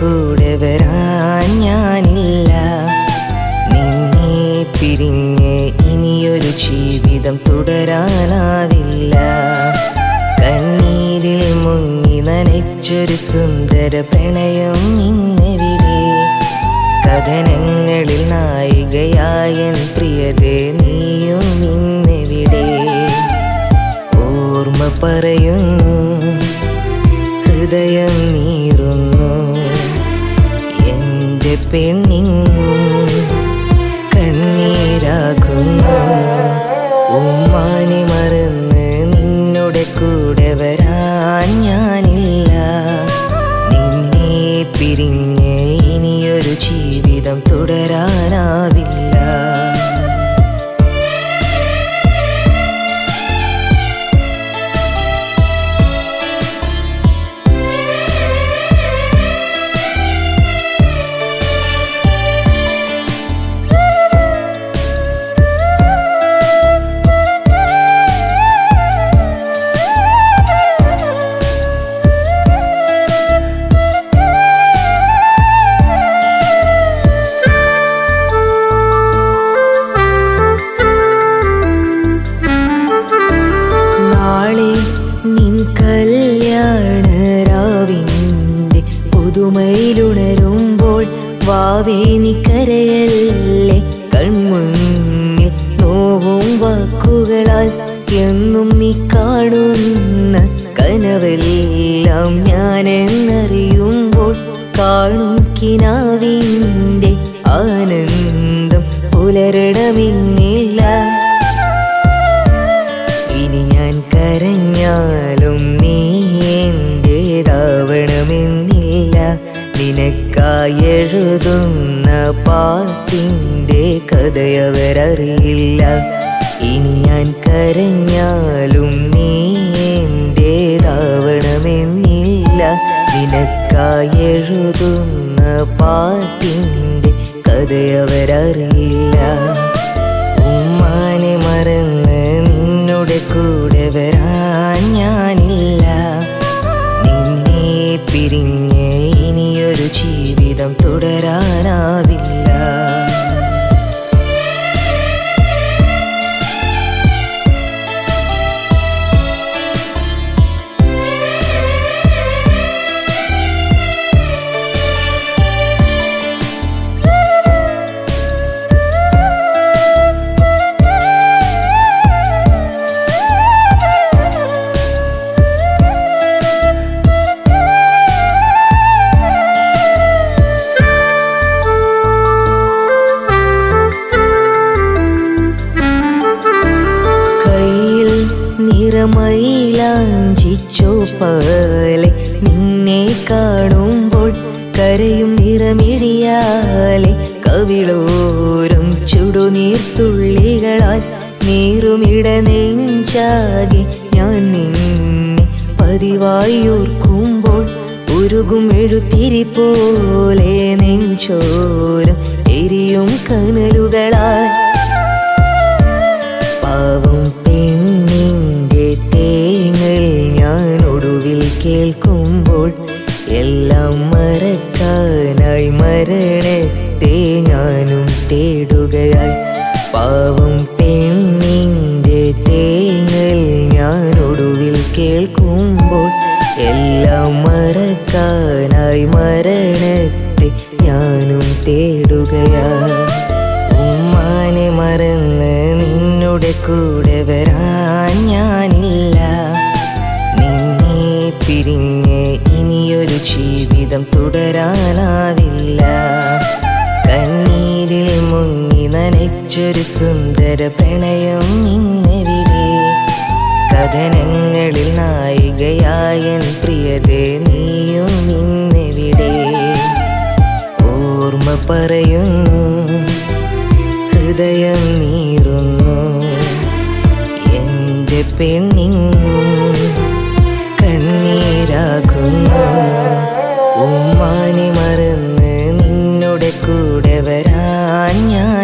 കൂടെ വരാൻ ഞാനില്ല നിന്നെ പിരിഞ്ഞ് ഇനിയൊരു ജീവിതം തുടരാനാവില്ല കണ്ണീരിൽ മുങ്ങി നനച്ചൊരു സുന്ദര പ്രണയം ഇന്നെവിടെ കഥനങ്ങളിൽ നായികയായൻ പ്രിയതേ നീയും ഇന്നെവിടെ ഓർമ്മ പറയുന്നു ഹൃദയം നീറുന്നു എൻ്റെ പെണ്ണിങ്ങും കണ്ണീരാകുന്നു ഉമ്മാനെ മറന്ന് നിന്നുടെ കൂടെ വരാൻ ഞാനില്ല നിന്നെ പിരിഞ്ഞ് ഇനിയൊരു ജീവിതം തുടരാനാവില്ല നാളെ നിൻ കല്യാണ രാവിൻ്റെ പുതുമയിലുണരുമ്പോൾ വാവേനിക്കരയല്ലേ കൺമുന്നിൽ നോവും വാക്കുകളാൽ എന്നും നീ കാണുന്ന കനവെല്ലാം ഞാനെന്നറിയുമ്പോൾ കാണും കിനാവിൻ്റെ ആനന്ദം പുലരിടമിന്നില്ല ഇനി ഞാൻ കരഞ്ഞാലും നീ എൻ്റേതാവണമെന്നില്ല നിനക്കായി എഴുതുന്ന പാട്ടിൻ്റെ കഥയവരറിയില്ല ഇനി ഞാൻ കരഞ്ഞാലും നീ എൻ്റേതാവണമെന്നില്ല നിനക്കായി എഴുതുന്ന പാട്ടിൻ്റെ കഥയവരറിയില്ല ഉമ്മാനെ മറന്ന് നിന്നുടെ കൂടെ വരാൻ ഞാനില്ല നിന്നെ പിരിഞ്ഞ് ഇനിയൊരു ജീവിതം തുടരാനാവില്ല കയ്യിൽ നിറമയിലാഞ്ചിച്ചോ പോലെ നിന്നെ കാണുമ്പോൾ കരയും നിറമിഴിയാലെ കവിളോരം ചുടുനീർത്തുള്ളികളാൽ നീറുമിട നെഞ്ചാകെ ഞാൻ നിന്നെ പതിവായി ഓർക്കുമ്പോൾ ഉരുകും എഴുത്തിരി പോലെ നെഞ്ചോരം എരിയും കനലുകളാൽ പാവം പെണ്ണിൻ്റെ തേങ്ങൽ ഞാൻ ഒടുവിൽ കേൾക്കുമ്പോൾ എല്ലാം മറക്കാനായി മരണത്തെ ഞാനും തേടുകയായി പാവം പെണ്ണിൻ്റെ തേങ്ങൽ ഞാൻ ഒടുവിൽ കേൾക്കുമ്പോൾ എല്ലാം മറക്കാനായി മരണത്തെ ഞാനും തേടുകയായി ഉമ്മാനെ മറന്ന് നിന്നുടെ കൂടെ വരാൻ ഞാനില്ല നിന്നെ പിരിഞ്ഞ് ഇനിയൊരു ജീവിതം തുടരാനാവില്ല കണ്ണീരിൽ മുങ്ങി നനച്ചൊരു സുന്ദര പ്രണയം ഇന്നെവിടെ കഥനങ്ങളിൽ നായികയായൻ പ്രിയതേ നീയും ഇന്നെവിടെ ഓർമ്മ പറയുന്നു ഹൃദയം നീറുന്നു എൻ്റെ പെണ്ണിങ്ങും കണ്ണീരാകുന്നു ഉമ്മാനെ മറന്ന് നിന്നുടെ കൂടെ വരാൻ ഞാൻ